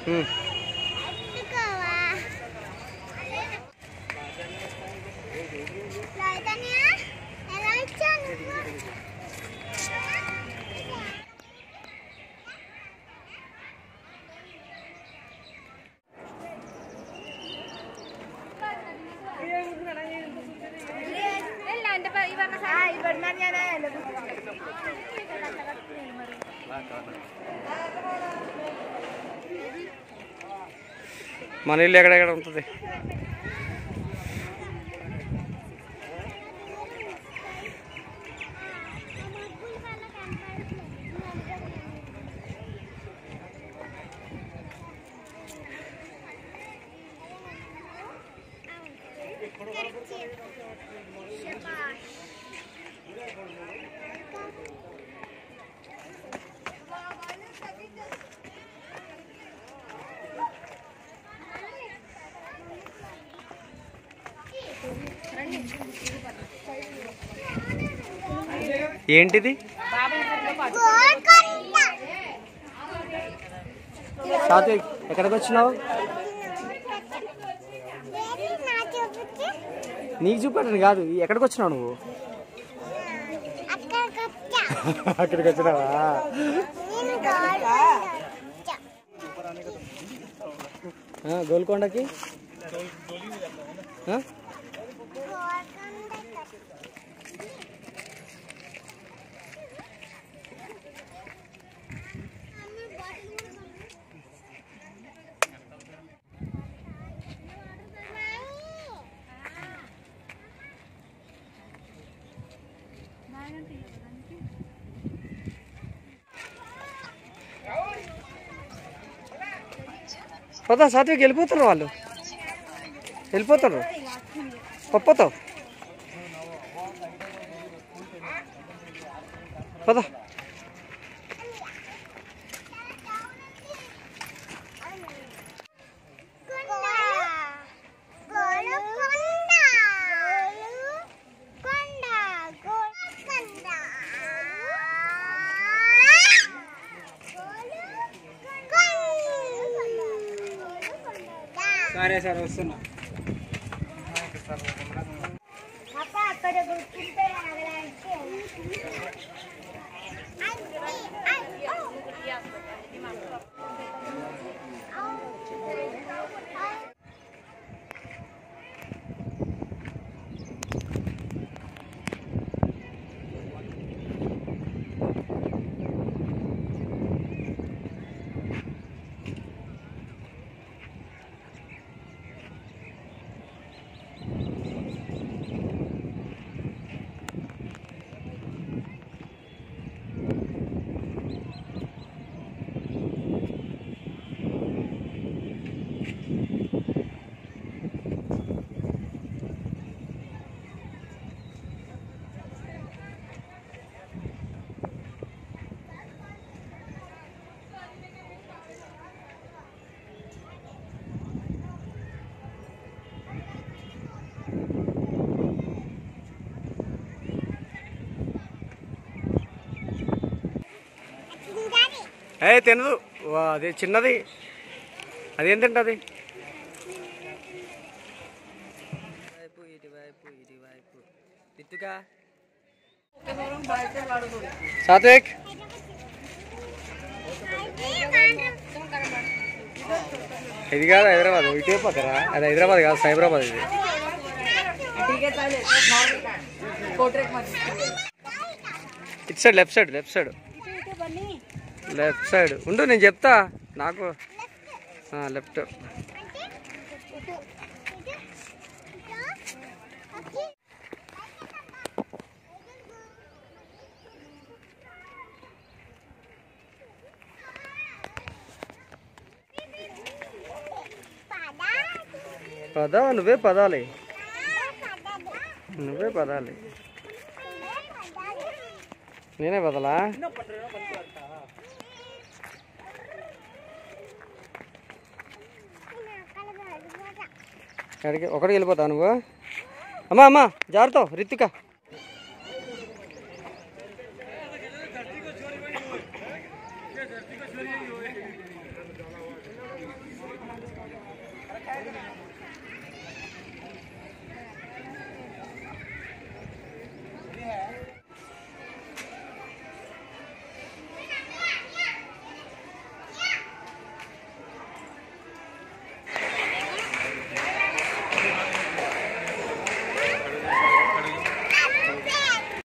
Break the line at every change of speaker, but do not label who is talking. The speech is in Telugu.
ఉమ్.
ఎత్తుకోవా చైతన్య ఎలా ఇచ్చావు నువ్వు
మన ఇల్లు ఎక్కడెక్కడ ఉంటుంది ఏంటిది సాత్విక్ ఎక్కడికి వచ్చినావు నీకు చూపెట్టండి కాదు ఎక్కడికి వచ్చినావు నువ్వు అక్కడికి వచ్చినావా ఆ, గోల్కొండకి ఆ? పదా సాత్విక్ వెళ్ళిపోతారు వాళ్ళు వెళ్ళిపోతారు పప్పతావు పద సరే సరే వస్తున్నా
అప్ప అక్కడ కూర్చుంటే అగలాంటి
ఏ తినదు వా, అది చిన్నది అది ఏం తింటది
వైపు ఇటువైపు ఇటువైపు తిట్టుగా
సాత్విక్ ఇది కాదు హైదరాబాద్ ఇటే పక్కరా అది హైదరాబాద్ కాదు సైబరాబాద్ ఇది ఇటు side left side left side left side ఉండు నేను చెప్తా నాకు లెఫ్ట్ పద నువ్వే పదాలి నువ్వే పదాలి నేనే పదలా ఎక్కడికి ఒకటికి వెళ్ళిపోతావు నువ్వు అమ్మా అమ్మా జాగ్రత్త రిత్తిక